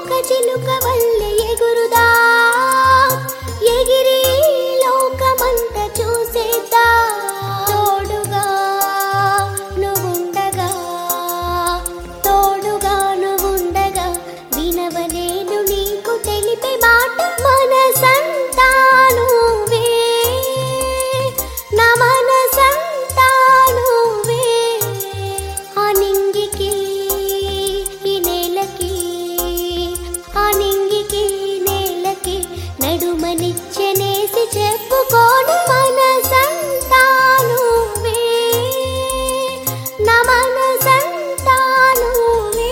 ఒక చిలుక వల్లే ఎగురుదా ఎగిరి లోకమంత చూసేద్దా తోడుగా నువ్వుండగా తోడుగా నువ్వుండగా వినవ నేను నీకు తెలిపే మాట మనసంతా నువ్వే నా మనసంతా నువ్వే ఆ నింగికి ఈ నేలకి ఆ నింగికి నేలకి నడుమనిచ్చనేసి చెప్పుకోను మనసంతా నువ్వే నా మనసంతా నువ్వే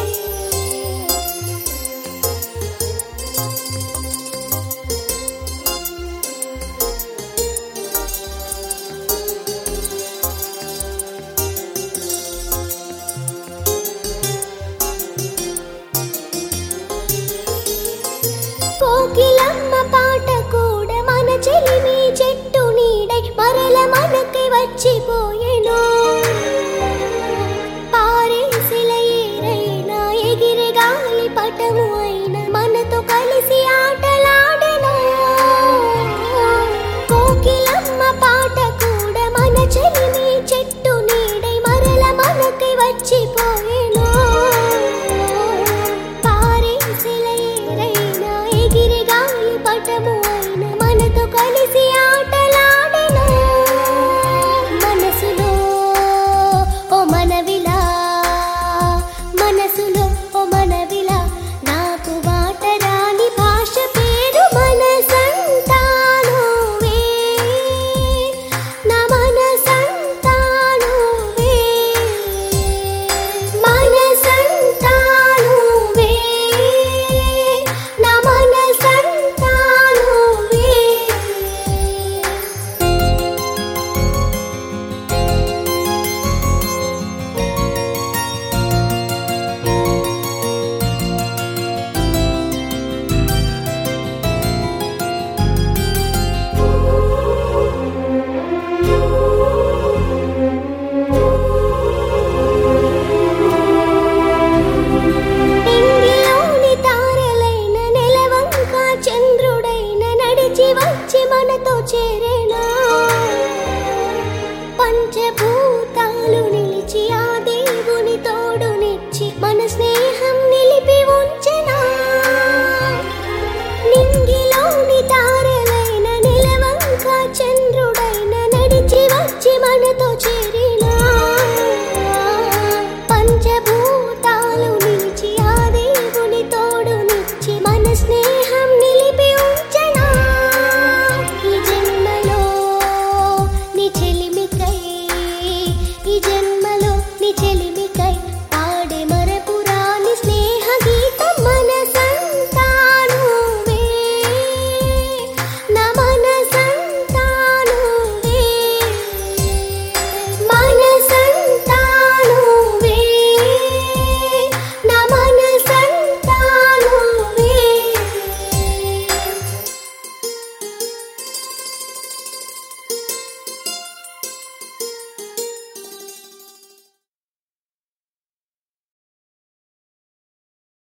కోకిలమ్మ పాట కూడా మన చెలిమి చెట్టు నీడై మరల మనకి వచ్చిపోయెను పారేసిల ఏరైనా ఎగిరి గాలి పటము అయిన మనతో కలిసి ఆటలాడెను కోకిలమ్మ పాట కూడా మన చెలిమి చెట్టు నీడై మరల మనకి వచ్చిపోయెను పారేసిల ఏరైనా ఎగిరి గాలి పటము అయిన మనతో కలిసి ఆటలాడెను మనసులో ఓ మనవి